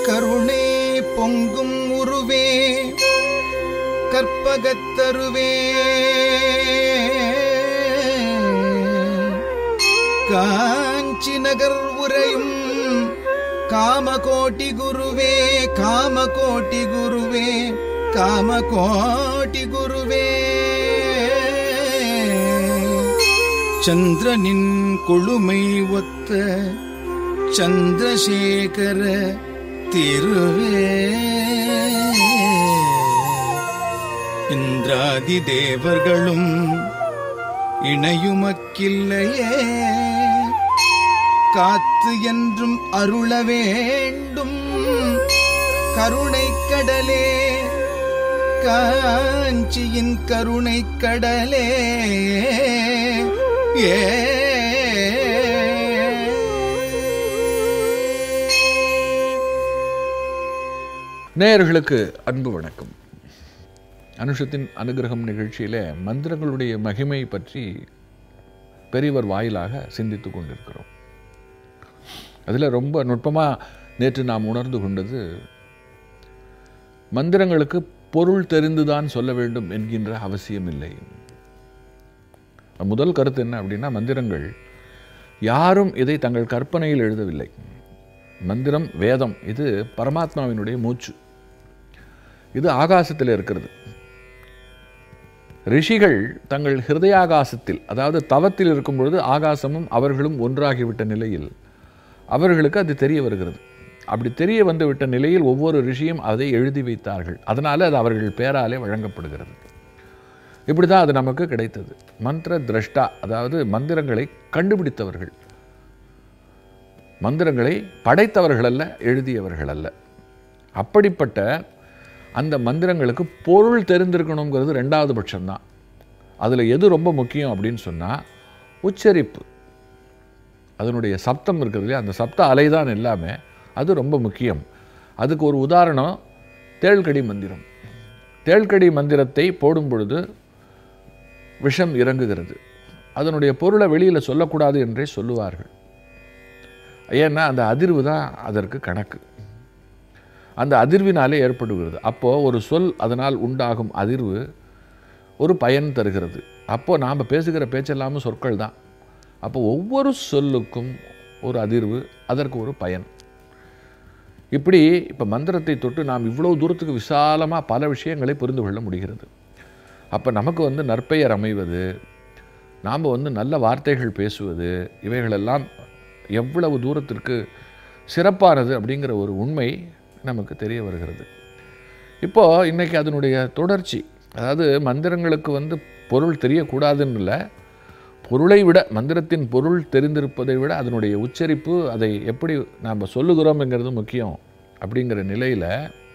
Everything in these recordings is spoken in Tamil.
கருணை பொங்கும் உருவே கற்பகத்தருவே காஞ்சி நகர் உரையும் காமகோட்டி குருவே காமகோட்டி குருவே காமகோட்டி குருவே சந்திரனின் கொழுமை ஒத்த சந்திரசேகர திருவே இந்திராதி தேவர்களும் இணையுமக்கில்லையே காத்து என்றும் அருள வேண்டும் கருணை கடலே காஞ்சியின் கருணை கடலே ஏ நேயர்களுக்கு அன்பு வணக்கம் அனுஷத்தின் அனுகிரகம் நிகழ்ச்சியிலே மந்திரங்களுடைய மகிமை பற்றி பெரியவர் வாயிலாக சிந்தித்து கொண்டிருக்கிறோம் அதில் ரொம்ப நுட்பமாக நேற்று நாம் உணர்ந்து கொண்டது மந்திரங்களுக்கு பொருள் தெரிந்துதான் சொல்ல வேண்டும் என்கின்ற அவசியமில்லை முதல் கருத்து என்ன அப்படின்னா மந்திரங்கள் யாரும் இதை தங்கள் கற்பனையில் எழுதவில்லை மந்திரம் வேதம் இது பரமாத்மாவினுடைய மூச்சு இது ஆகாசத்தில் இருக்கிறது ரிஷிகள் தங்கள் ஹிருதயாகாசத்தில் அதாவது தவத்தில் இருக்கும் பொழுது ஆகாசமும் அவர்களும் ஒன்றாகிவிட்ட நிலையில் அவர்களுக்கு அது தெரிய வருகிறது அப்படி தெரிய வந்துவிட்ட நிலையில் ஒவ்வொரு ரிஷியும் அதை எழுதி வைத்தார்கள் அதனால் அது அவர்கள் பேராலே வழங்கப்படுகிறது இப்படி தான் அது நமக்கு கிடைத்தது மந்திர திரஷ்டா அதாவது மந்திரங்களை கண்டுபிடித்தவர்கள் மந்திரங்களை படைத்தவர்கள் அல்ல எழுதியவர்கள் அல்ல அப்படிப்பட்ட அந்த மந்திரங்களுக்கு பொருள் தெரிந்திருக்கணுங்கிறது ரெண்டாவது பட்சம்தான் அதில் எது ரொம்ப முக்கியம் அப்படின்னு சொன்னால் உச்சரிப்பு அதனுடைய சப்தம் இருக்குது இல்லையா அந்த சப்த அலை தான் எல்லாமே அது ரொம்ப முக்கியம் அதுக்கு ஒரு உதாரணம் தேள்கடி மந்திரம் தேள்கடி மந்திரத்தை போடும் பொழுது விஷம் இறங்குகிறது அதனுடைய பொருளை வெளியில் சொல்லக்கூடாது என்றே சொல்லுவார்கள் ஏன்னா அந்த அதிர்வு தான் அதற்கு கணக்கு அந்த அதிர்வினாலே ஏற்படுகிறது அப்போது ஒரு சொல் அதனால் உண்டாகும் அதிர்வு ஒரு பயன் தருகிறது அப்போது நாம் பேசுகிற பேச்செல்லாமும் சொற்கள் தான் அப்போ ஒவ்வொரு சொல்லுக்கும் ஒரு அதிர்வு அதற்கு ஒரு பயன் இப்படி இப்போ மந்திரத்தை தொட்டு நாம் இவ்வளோ தூரத்துக்கு விசாலமாக பல விஷயங்களை புரிந்து கொள்ள முடிகிறது அப்போ நமக்கு வந்து நற்பெயர் அமைவது நாம் வந்து நல்ல வார்த்தைகள் பேசுவது இவைகளெல்லாம் எவ்வளவு தூரத்திற்கு சிறப்பானது அப்படிங்கிற ஒரு உண்மை நமக்கு தெரிய வருகிறது இப்போது இன்றைக்கி அதனுடைய தொடர்ச்சி அதாவது மந்திரங்களுக்கு வந்து பொருள் தெரியக்கூடாதுன்னு இல்லை பொருளை விட மந்திரத்தின் பொருள் தெரிந்திருப்பதை விட அதனுடைய உச்சரிப்பு அதை எப்படி நாம் சொல்லுகிறோம்ங்கிறது முக்கியம் அப்படிங்கிற நிலையில்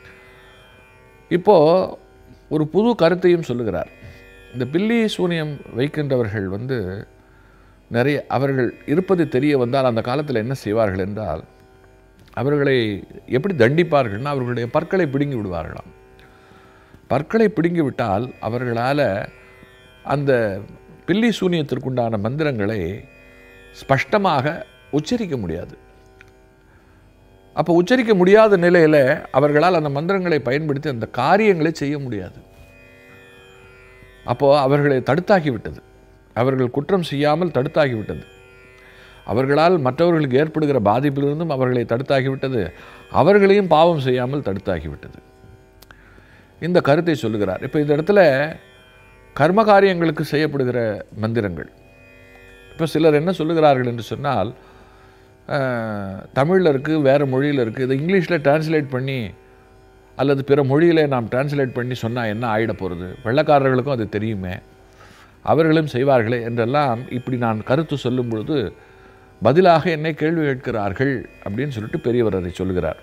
இப்போது ஒரு புது கருத்தையும் சொல்லுகிறார் இந்த பில்லி சூனியம் வைக்கின்றவர்கள் வந்து நிறைய அவர்கள் இருப்பது தெரிய வந்தால் அந்த காலத்தில் என்ன செய்வார்கள் என்றால் அவர்களை எப்படி தண்டிப்பார்கள்னா அவர்களுடைய பற்களை பிடுங்கி விடுவார்களாம் பற்களை பிடுங்கி விட்டால் அவர்களால் அந்த பில்லி சூனியத்திற்குண்டான மந்திரங்களை ஸ்பஷ்டமாக உச்சரிக்க முடியாது அப்போ உச்சரிக்க முடியாத நிலையில் அவர்களால் அந்த மந்திரங்களை பயன்படுத்தி அந்த காரியங்களை செய்ய முடியாது அப்போது அவர்களை தடுத்தாகிவிட்டது அவர்கள் குற்றம் செய்யாமல் தடுத்தாகிவிட்டது அவர்களால் மற்றவர்களுக்கு ஏற்படுகிற பாதிப்பிலிருந்தும் அவர்களை தடுத்தாகிவிட்டது அவர்களையும் பாவம் செய்யாமல் தடுத்தாகிவிட்டது இந்த கருத்தை சொல்லுகிறார் இப்போ இந்த இடத்துல கர்ம காரியங்களுக்கு செய்யப்படுகிற மந்திரங்கள் இப்போ சிலர் என்ன சொல்லுகிறார்கள் என்று சொன்னால் தமிழில் இருக்குது வேறு மொழியில் இருக்குது இதை இங்கிலீஷில் டிரான்ஸ்லேட் பண்ணி அல்லது பிற மொழியில் நாம் டிரான்ஸ்லேட் பண்ணி சொன்னால் என்ன ஆகிட போகிறது வெள்ளக்காரர்களுக்கும் அது தெரியுமே அவர்களும் செய்வார்களே என்றெல்லாம் இப்படி நான் கருத்து சொல்லும் பொழுது பதிலாக என்னை கேள்வி கேட்கிறார்கள் அப்படின்னு சொல்லிட்டு பெரியவர் அதை சொல்லுகிறார்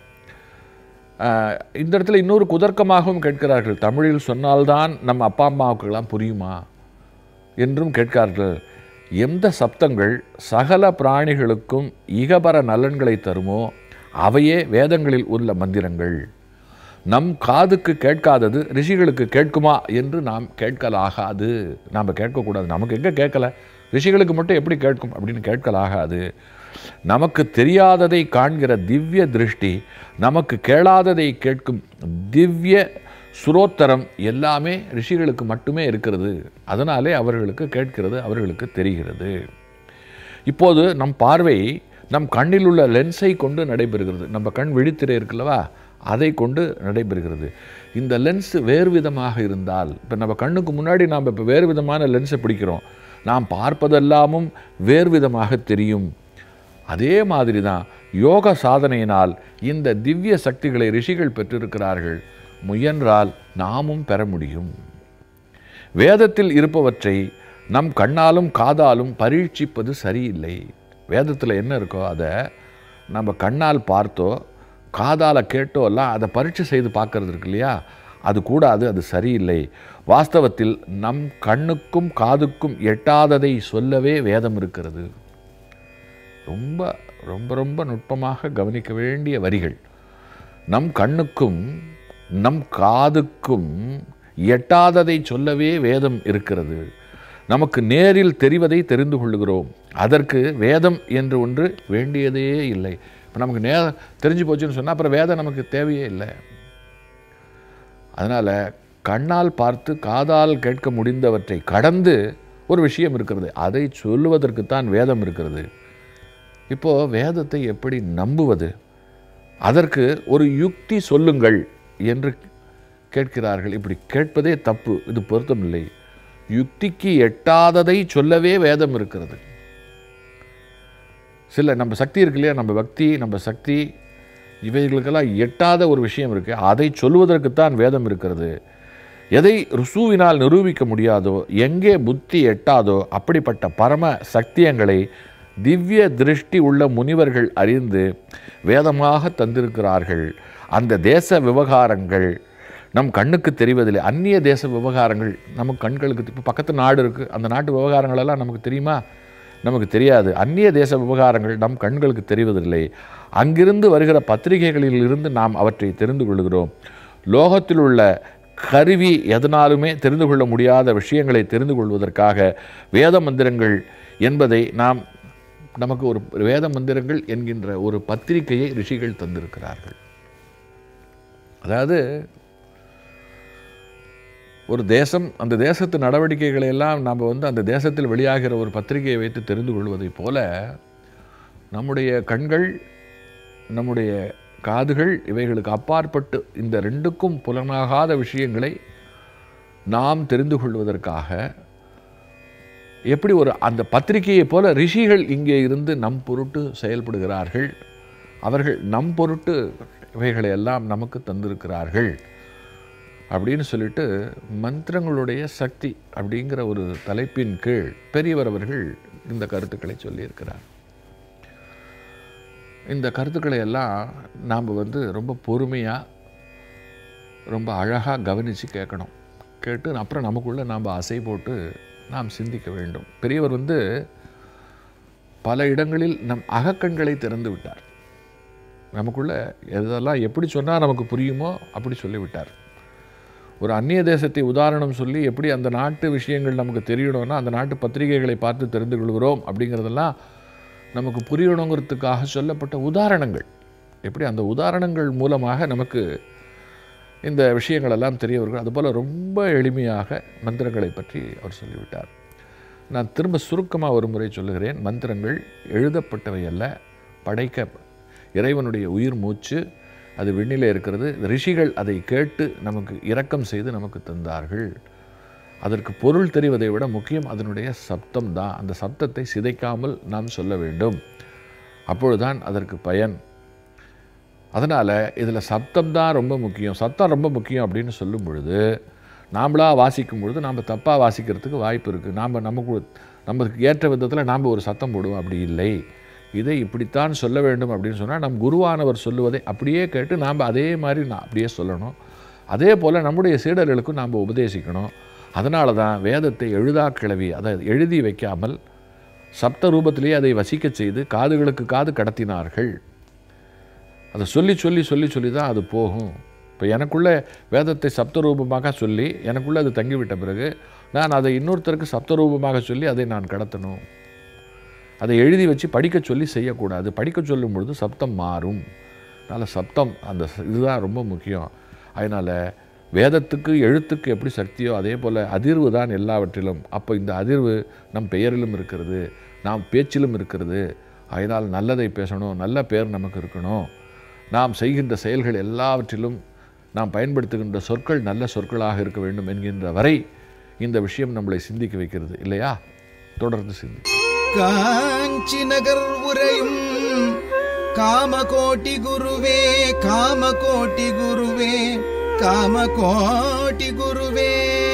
இந்த இடத்துல இன்னொரு குதர்க்கமாகவும் கேட்கிறார்கள் தமிழில் சொன்னால்தான் நம்ம அப்பா அம்மாவுக்கெல்லாம் புரியுமா என்றும் கேட்கிறார்கள் எந்த சப்தங்கள் சகல பிராணிகளுக்கும் இகபர நலன்களை தருமோ அவையே வேதங்களில் உள்ள மந்திரங்கள் நம் காதுக்கு கேட்காதது ரிஷிகளுக்கு கேட்குமா என்று நாம் கேட்கலாகாது நாம் கேட்கக்கூடாது நமக்கு எங்கே கேட்கல ரிஷிகளுக்கு மட்டும் எப்படி கேட்கும் அப்படின்னு கேட்கலாகாது நமக்கு தெரியாததை காண்கிற திவ்ய திருஷ்டி நமக்கு கேளாததை கேட்கும் திவ்ய சுரோத்தரம் எல்லாமே ரிஷிகளுக்கு மட்டுமே இருக்கிறது அதனாலே அவர்களுக்கு கேட்கிறது அவர்களுக்கு தெரிகிறது இப்போது நம் பார்வை நம் கண்ணில் உள்ள லென்ஸை கொண்டு நடைபெறுகிறது நம்ம கண் விழித்திரை இருக்குல்லவா அதை கொண்டு நடைபெறுகிறது இந்த லென்ஸ் வேறு விதமாக இருந்தால் இப்போ நம்ம கண்ணுக்கு முன்னாடி நாம் இப்போ வேறு விதமான லென்ஸை பிடிக்கிறோம் நாம் பார்ப்பதெல்லாமும் வேறு விதமாக தெரியும் அதே மாதிரி தான் யோக சாதனையினால் இந்த திவ்ய சக்திகளை ரிஷிகள் பெற்றிருக்கிறார்கள் முயன்றால் நாமும் பெற முடியும் வேதத்தில் இருப்பவற்றை நம் கண்ணாலும் காதாலும் பரீட்சிப்பது சரியில்லை வேதத்தில் என்ன இருக்கோ அதை நம்ம கண்ணால் பார்த்தோ காதால் கேட்டோ எல்லாம் அதை பரீட்சை செய்து பார்க்கறது இருக்கு இல்லையா அது கூடாது அது சரியில்லை வாஸ்தவத்தில் நம் கண்ணுக்கும் காதுக்கும் எட்டாததை சொல்லவே வேதம் இருக்கிறது ரொம்ப ரொம்ப ரொம்ப நுட்பமாக கவனிக்க வேண்டிய வரிகள் நம் கண்ணுக்கும் நம் காதுக்கும் எட்டாததை சொல்லவே வேதம் இருக்கிறது நமக்கு நேரில் தெரிவதை தெரிந்து கொள்ளுகிறோம் அதற்கு வேதம் என்று ஒன்று வேண்டியதே இல்லை இப்போ நமக்கு நே தெரிஞ்சு போச்சுன்னு சொன்னால் அப்புறம் வேதம் நமக்கு தேவையே இல்லை அதனால் கண்ணால் பார்த்து காதால் கேட்க முடிந்தவற்றை கடந்து ஒரு விஷயம் இருக்கிறது அதை சொல்லுவதற்குத்தான் வேதம் இருக்கிறது இப்போது வேதத்தை எப்படி நம்புவது அதற்கு ஒரு யுக்தி சொல்லுங்கள் என்று கேட்கிறார்கள் இப்படி கேட்பதே தப்பு இது பொருத்தமில்லை யுக்திக்கு எட்டாததை சொல்லவே வேதம் இருக்கிறது சில நம்ம சக்தி இருக்கு இல்லையா நம்ம பக்தி நம்ம சக்தி இவைகளுக்கெல்லாம் எட்டாத ஒரு விஷயம் இருக்கு அதை சொல்வதற்குத்தான் வேதம் இருக்கிறது எதை ருசுவினால் நிரூபிக்க முடியாதோ எங்கே புத்தி எட்டாதோ அப்படிப்பட்ட பரம சக்தியங்களை திவ்ய திருஷ்டி உள்ள முனிவர்கள் அறிந்து வேதமாக தந்திருக்கிறார்கள் அந்த தேச விவகாரங்கள் நம் கண்ணுக்கு தெரிவதில்லை அந்நிய தேச விவகாரங்கள் நமக்கு கண்களுக்கு இப்போ பக்கத்து நாடு இருக்குது அந்த நாட்டு விவகாரங்கள் எல்லாம் நமக்கு தெரியுமா நமக்கு தெரியாது அந்நிய தேச விவகாரங்கள் நம் கண்களுக்கு தெரிவதில்லை அங்கிருந்து வருகிற பத்திரிகைகளில் இருந்து நாம் அவற்றை தெரிந்து கொள்கிறோம் லோகத்தில் உள்ள கருவி எதனாலுமே தெரிந்து கொள்ள முடியாத விஷயங்களை தெரிந்து கொள்வதற்காக வேத மந்திரங்கள் என்பதை நாம் நமக்கு ஒரு வேத மந்திரங்கள் என்கின்ற ஒரு பத்திரிகையை ரிஷிகள் தந்திருக்கிறார்கள் அதாவது ஒரு தேசம் அந்த தேசத்து நடவடிக்கைகளை எல்லாம் நாம் வந்து அந்த தேசத்தில் வெளியாகிற ஒரு பத்திரிகையை வைத்து தெரிந்து கொள்வதைப் போல நம்முடைய கண்கள் நம்முடைய காதுகள் இவைகளுக்கு அப்பாற்பட்டு இந்த ரெண்டுக்கும் புலனாகாத விஷயங்களை நாம் தெரிந்து கொள்வதற்காக எப்படி ஒரு அந்த பத்திரிகையைப் போல ரிஷிகள் இங்கே இருந்து நம் பொருட்டு செயல்படுகிறார்கள் அவர்கள் நம் பொருட்டு இவைகளை எல்லாம் நமக்கு தந்திருக்கிறார்கள் அப்படின்னு சொல்லிட்டு மந்திரங்களுடைய சக்தி அப்படிங்கிற ஒரு தலைப்பின் கீழ் பெரியவர் அவர்கள் இந்த கருத்துக்களை சொல்லியிருக்கிறார் இந்த கருத்துக்களை எல்லாம் நாம் வந்து ரொம்ப பொறுமையாக ரொம்ப அழகாக கவனித்து கேட்கணும் கேட்டு அப்புறம் நமக்குள்ளே நாம் அசை போட்டு நாம் சிந்திக்க வேண்டும் பெரியவர் வந்து பல இடங்களில் நம் அகக்கண்களை திறந்து விட்டார் நமக்குள்ள எதெல்லாம் எப்படி சொன்னால் நமக்கு புரியுமோ அப்படி சொல்லிவிட்டார் ஒரு அந்நிய தேசத்தை உதாரணம் சொல்லி எப்படி அந்த நாட்டு விஷயங்கள் நமக்கு தெரியணும்னா அந்த நாட்டு பத்திரிகைகளை பார்த்து தெரிந்து கொள்கிறோம் அப்படிங்கிறதெல்லாம் நமக்கு புரியணுங்கிறதுக்காக சொல்லப்பட்ட உதாரணங்கள் எப்படி அந்த உதாரணங்கள் மூலமாக நமக்கு இந்த விஷயங்கள் எல்லாம் தெரிய வருகிறது அதுபோல் ரொம்ப எளிமையாக மந்திரங்களை பற்றி அவர் சொல்லிவிட்டார் நான் திரும்ப சுருக்கமாக ஒரு முறை சொல்லுகிறேன் மந்திரங்கள் எழுதப்பட்டவை அல்ல படைக்க இறைவனுடைய உயிர் மூச்சு அது விண்ணிலே இருக்கிறது ரிஷிகள் அதை கேட்டு நமக்கு இரக்கம் செய்து நமக்கு தந்தார்கள் அதற்கு பொருள் தெரிவதை விட முக்கியம் அதனுடைய சப்தம் தான் அந்த சப்தத்தை சிதைக்காமல் நாம் சொல்ல வேண்டும் அப்பொழுதுதான் அதற்கு பயன் அதனால் இதில் சப்தம் தான் ரொம்ப முக்கியம் சத்தம் ரொம்ப முக்கியம் அப்படின்னு சொல்லும் பொழுது நாம்ளாக வாசிக்கும் பொழுது நாம் தப்பாக வாசிக்கிறதுக்கு வாய்ப்பு இருக்குது நாம் நமக்கு நமக்கு ஏற்ற விதத்தில் நாம் ஒரு சத்தம் போடுவோம் அப்படி இல்லை இதை இப்படித்தான் சொல்ல வேண்டும் அப்படின்னு சொன்னால் நம் குருவானவர் சொல்லுவதை அப்படியே கேட்டு நாம் அதே மாதிரி நான் அப்படியே சொல்லணும் அதே போல் நம்முடைய சீடர்களுக்கும் நாம் உபதேசிக்கணும் அதனால தான் வேதத்தை எழுதா கிளவி அதை எழுதி வைக்காமல் சப்த ரூபத்திலேயே அதை வசிக்கச் செய்து காதுகளுக்கு காது கடத்தினார்கள் அதை சொல்லி சொல்லி சொல்லி சொல்லி தான் அது போகும் இப்போ எனக்குள்ளே வேதத்தை சப்தரூபமாக சொல்லி எனக்குள்ளே அது தங்கிவிட்ட பிறகு நான் அதை இன்னொருத்தருக்கு சப்தரூபமாக சொல்லி அதை நான் கடத்தணும் அதை எழுதி வச்சு படிக்க சொல்லி செய்யக்கூடாது படிக்க சொல்லும் பொழுது சப்தம் மாறும் அதனால் சப்தம் அந்த ச- இதுதான் ரொம்ப முக்கியம் அதனால் வேதத்துக்கு எழுத்துக்கு எப்படி சக்தியோ அதே போல் அதிர்வு தான் எல்லாவற்றிலும் அப்போ இந்த அதிர்வு நம் பெயரிலும் இருக்கிறது நாம் பேச்சிலும் இருக்கிறது அதனால் நல்லதை பேசணும் நல்ல பேர் நமக்கு இருக்கணும் நாம் செய்கின்ற செயல்கள் எல்லாவற்றிலும் நாம் பயன்படுத்துகின்ற சொற்கள் நல்ல சொற்களாக இருக்க வேண்டும் என்கின்ற வரை இந்த விஷயம் நம்மளை சிந்திக்க வைக்கிறது இல்லையா தொடர்ந்து சிந்தி காஞ்சி நகர் உரையும் காமகோட்டி குருவே காமகோட்டி குருவே காமகோட்டி குருவே